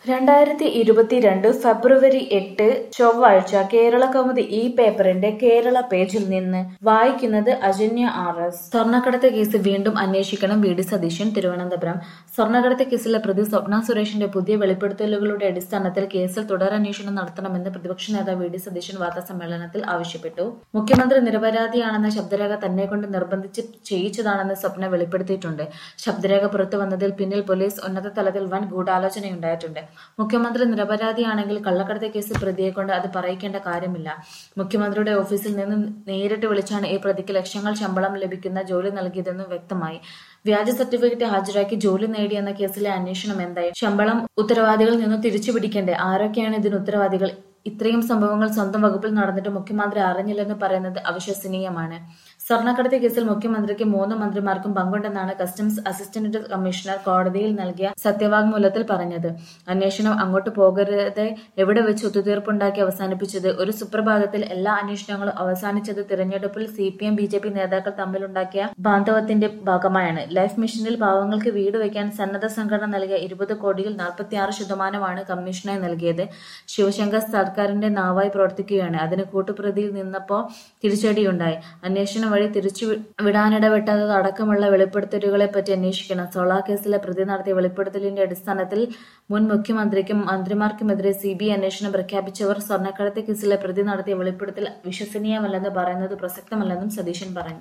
രണ്ടായിരത്തി ഇരുപത്തിരണ്ട് ഫെബ്രുവരി എട്ട് ചൊവ്വാഴ്ച കേരളകൗമുദി ഈ പേപ്പറിന്റെ കേരള പേജിൽ നിന്ന് വായിക്കുന്നത് അജന്യ ആർ എസ് സ്വർണ്ണക്കടത്ത് കേസ് വീണ്ടും അന്വേഷിക്കണം വി ഡി സതീശൻ തിരുവനന്തപുരം സ്വർണ്ണക്കടത്ത് കേസിലെ പ്രതി സ്വപ്ന സുരേഷിന്റെ പുതിയ വെളിപ്പെടുത്തലുകളുടെ അടിസ്ഥാനത്തിൽ കേസിൽ തുടരന്വേഷണം നടത്തണമെന്ന് പ്രതിപക്ഷ നേതാവ് വി ഡി സതീശൻ വാർത്താസമ്മേളനത്തിൽ ആവശ്യപ്പെട്ടു മുഖ്യമന്ത്രി നിരപരാധിയാണെന്ന ശബ്ദരേഖ തന്നെ കൊണ്ട് നിർബന്ധിച്ച് ചെയ്യിച്ചതാണെന്ന് സ്വപ്ന വെളിപ്പെടുത്തിയിട്ടുണ്ട് ശബ്ദരേഖ പുറത്തു വന്നതിൽ പിന്നിൽ പോലീസ് ഉന്നത തലത്തിൽ വൻ ഗൂഢാലോചനയുണ്ടായിട്ടുണ്ട് മുഖ്യമന്ത്രി നിരപരാധിയാണെങ്കിൽ കള്ളക്കടത്ത് കേസിൽ പ്രതിയെ കൊണ്ട് അത് പറയിക്കേണ്ട കാര്യമില്ല മുഖ്യമന്ത്രിയുടെ ഓഫീസിൽ നിന്ന് നേരിട്ട് വിളിച്ചാണ് ഈ പ്രതിക്ക് ലക്ഷങ്ങൾ ശമ്പളം ലഭിക്കുന്ന ജോലി നൽകിയതെന്നും വ്യക്തമായി വ്യാജ സർട്ടിഫിക്കറ്റ് ഹാജരാക്കി ജോലി നേടിയെന്ന കേസിലെ അന്വേഷണം എന്തായി ശമ്പളം ഉത്തരവാദികളിൽ നിന്ന് തിരിച്ചു പിടിക്കേണ്ടേ ആരൊക്കെയാണ് ഇതിന് ഉത്തരവാദികൾ ഇത്രയും സംഭവങ്ങൾ സ്വന്തം വകുപ്പിൽ നടന്നിട്ട് മുഖ്യമന്ത്രി അറിഞ്ഞില്ലെന്ന് പറയുന്നത് അവിശ്വസനീയമാണ് സ്വർണ്ണക്കടത്ത് കേസിൽ മുഖ്യമന്ത്രിക്ക് മൂന്ന് മന്ത്രിമാർക്കും പങ്കുണ്ടെന്നാണ് കസ്റ്റംസ് അസിസ്റ്റന്റ് കമ്മീഷണർ കോടതിയിൽ നൽകിയ സത്യവാങ്മൂലത്തിൽ പറഞ്ഞത് അന്വേഷണം അങ്ങോട്ട് പോകരുത് എവിടെ വെച്ച് ഒത്തുതീർപ്പുണ്ടാക്കി അവസാനിപ്പിച്ചത് ഒരു സുപ്രഭാതത്തിൽ എല്ലാ അന്വേഷണങ്ങളും അവസാനിച്ചത് തിരഞ്ഞെടുപ്പിൽ C P M B J P നേതാക്കൾ തമ്മിലുണ്ടാക്കിയ ബാന്ധവത്തിന്റെ ഭാഗമായാണ് ലൈഫ് മിഷനിൽ പാവങ്ങൾക്ക് വീട് വയ്ക്കാൻ സന്നദ്ധ സംഘടന നൽകിയ ഇരുപത് കോടിയിൽ നാൽപ്പത്തിയാറ് ശതമാനമാണ് കമ്മീഷനായി നൽകിയത് ശിവശങ്കർ സർക്കാരിന്റെ നാവായി പ്രവർത്തിക്കുകയാണ് അതിന് കൂട്ടുപ്രതിയിൽ നിന്നപ്പോ തിരിച്ചടിയുണ്ടായി അന്വേഷണം വഴി തിരിച്ചു വിടാനിടപെട്ടത് അടക്കമുള്ള വെളിപ്പെടുത്തലുകളെ പറ്റി അന്വേഷിക്കണം സോളാർ കേസിലെ പ്രതി നടത്തിയ വെളിപ്പെടുത്തലിന്റെ അടിസ്ഥാനത്തിൽ മുൻ മുഖ്യമന്ത്രിക്കും മന്ത്രിമാർക്കുമെതിരെ സി ബി ഐ അന്വേഷണം പ്രഖ്യാപിച്ചവർ സ്വർണ്ണക്കടത്ത് കേസിലെ പ്രതി നടത്തിയ വെളിപ്പെടുത്തൽ വിശ്വസനീയമല്ലെന്ന് പറയുന്നത് പ്രസക്തമല്ലെന്നും സതീശൻ പറഞ്ഞു